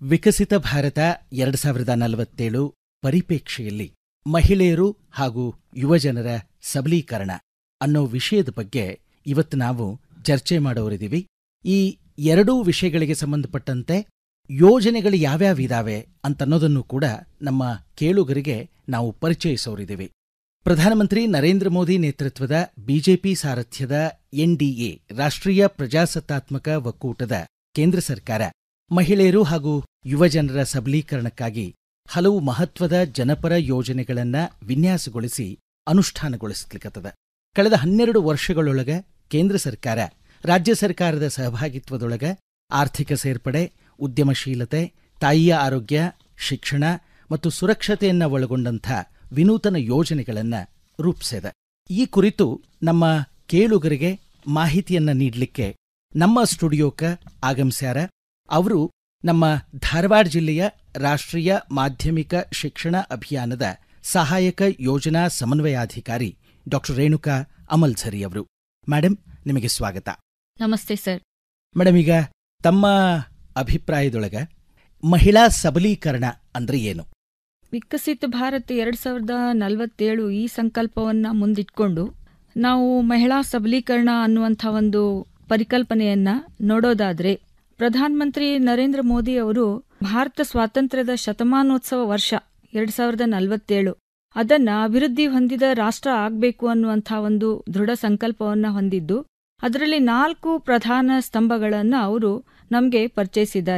ವಿಕಸಿತ ಭಾರತ ಎರಡು ಸಾವಿರದ ನಲವತ್ತೇಳು ಪರಿಪೇಕ್ಷೆಯಲ್ಲಿ ಮಹಿಳೆಯರು ಹಾಗೂ ಯುವಜನರ ಸಬಲೀಕರಣ ಅನ್ನೋ ವಿಷಯದ ಬಗ್ಗೆ ಇವತ್ತು ನಾವು ಚರ್ಚೆ ಮಾಡೋರಿದ್ದೀವಿ ಈ ಎರಡೂ ವಿಷಯಗಳಿಗೆ ಸಂಬಂಧಪಟ್ಟಂತೆ ಯೋಜನೆಗಳು ಯಾವ್ಯಾವಿದಾವೆ ಅಂತನ್ನೋದನ್ನು ಕೂಡ ನಮ್ಮ ಕೇಳುಗರಿಗೆ ನಾವು ಪರಿಚಯಿಸೋರಿದ್ದೀವಿ ಪ್ರಧಾನಮಂತ್ರಿ ನರೇಂದ್ರ ಮೋದಿ ನೇತೃತ್ವದ ಬಿಜೆಪಿ ಸಾರಥ್ಯದ ಎನ್ಡಿಎ ರಾಷ್ಟ್ರೀಯ ಪ್ರಜಾಸತ್ತಾತ್ಮಕ ಒಕ್ಕೂಟದ ಕೇಂದ್ರ ಸರ್ಕಾರ ಮಹಿಳೆಯರು ಹಾಗೂ ಯುವಜನರ ಸಬಲೀಕರಣಕ್ಕಾಗಿ ಹಲವು ಮಹತ್ವದ ಜನಪರ ಯೋಜನೆಗಳನ್ನ ವಿನ್ಯಾಸಗೊಳಿಸಿ ಅನುಷ್ಠಾನಗೊಳಿಸ್ಲಿಕ್ಕತ್ತದ ಕಳೆದ ಹನ್ನೆರಡು ವರ್ಷಗಳೊಳಗ ಕೇಂದ್ರ ಸರ್ಕಾರ ರಾಜ್ಯ ಸರ್ಕಾರದ ಸಹಭಾಗಿತ್ವದೊಳಗ ಆರ್ಥಿಕ ಸೇರ್ಪಡೆ ಉದ್ಯಮಶೀಲತೆ ತಾಯಿಯ ಆರೋಗ್ಯ ಶಿಕ್ಷಣ ಮತ್ತು ಸುರಕ್ಷತೆಯನ್ನ ಒಳಗೊಂಡಂಥ ವಿನೂತನ ಯೋಜನೆಗಳನ್ನ ರೂಪಿಸಿದೆ ಈ ಕುರಿತು ನಮ್ಮ ಕೇಳುಗರಿಗೆ ಮಾಹಿತಿಯನ್ನ ನೀಡಲಿಕ್ಕೆ ನಮ್ಮ ಸ್ಟುಡಿಯೋಕ ಆಗಮಿಸ್ಯಾರ ಅವರು ನಮ್ಮ ಧಾರವಾಡ ಜಿಲ್ಲೆಯ ರಾಷ್ಟ್ರೀಯ ಮಾಧ್ಯಮಿಕ ಶಿಕ್ಷಣ ಅಭಿಯಾನದ ಸಹಾಯಕ ಯೋಜನಾ ಸಮನ್ವಯಾಧಿಕಾರಿ ಡಾಕ್ಟರ್ ರೇಣುಕಾ ಅಮಲ್ಝರಿ ಅವರು ಮೇಡಮ್ ನಿಮಗೆ ಸ್ವಾಗತ ನಮಸ್ತೆ ಸರ್ ಮೇಡಮ್ ಈಗ ತಮ್ಮ ಅಭಿಪ್ರಾಯದೊಳಗ ಮಹಿಳಾ ಸಬಲೀಕರಣ ಅಂದ್ರೆ ಏನು ವಿಕಸಿತ ಭಾರತ್ ಎರಡ್ ಸಾವಿರದ ನಲವತ್ತೇಳು ಈ ಸಂಕಲ್ಪವನ್ನ ಮುಂದಿಟ್ಕೊಂಡು ನಾವು ಮಹಿಳಾ ಸಬಲೀಕರಣ ಅನ್ನುವಂಥ ಒಂದು ಪರಿಕಲ್ಪನೆಯನ್ನ ನೋಡೋದಾದ್ರೆ ಪ್ರಧಾನಮಂತ್ರಿ ನರೇಂದ್ರ ಮೋದಿ ಅವರು ಭಾರತ ಸ್ವಾತಂತ್ರ್ಯದ ಶತಮಾನೋತ್ಸವ ವರ್ಷ ಎರಡ್ ಸಾವಿರದ ನಲವತ್ತೇಳು ಅದನ್ನ ಅಭಿವೃದ್ಧಿ ಹೊಂದಿದ ರಾಷ್ಟ್ರ ಆಗ್ಬೇಕು ಅನ್ನುವಂಥ ಒಂದು ದೃಢ ಸಂಕಲ್ಪವನ್ನ ಹೊಂದಿದ್ದು ಅದರಲ್ಲಿ ನಾಲ್ಕು ಪ್ರಧಾನ ಸ್ತಂಭಗಳನ್ನ ಅವರು ನಮಗೆ ಪರಿಚಯಿಸಿದ್ದಾರೆ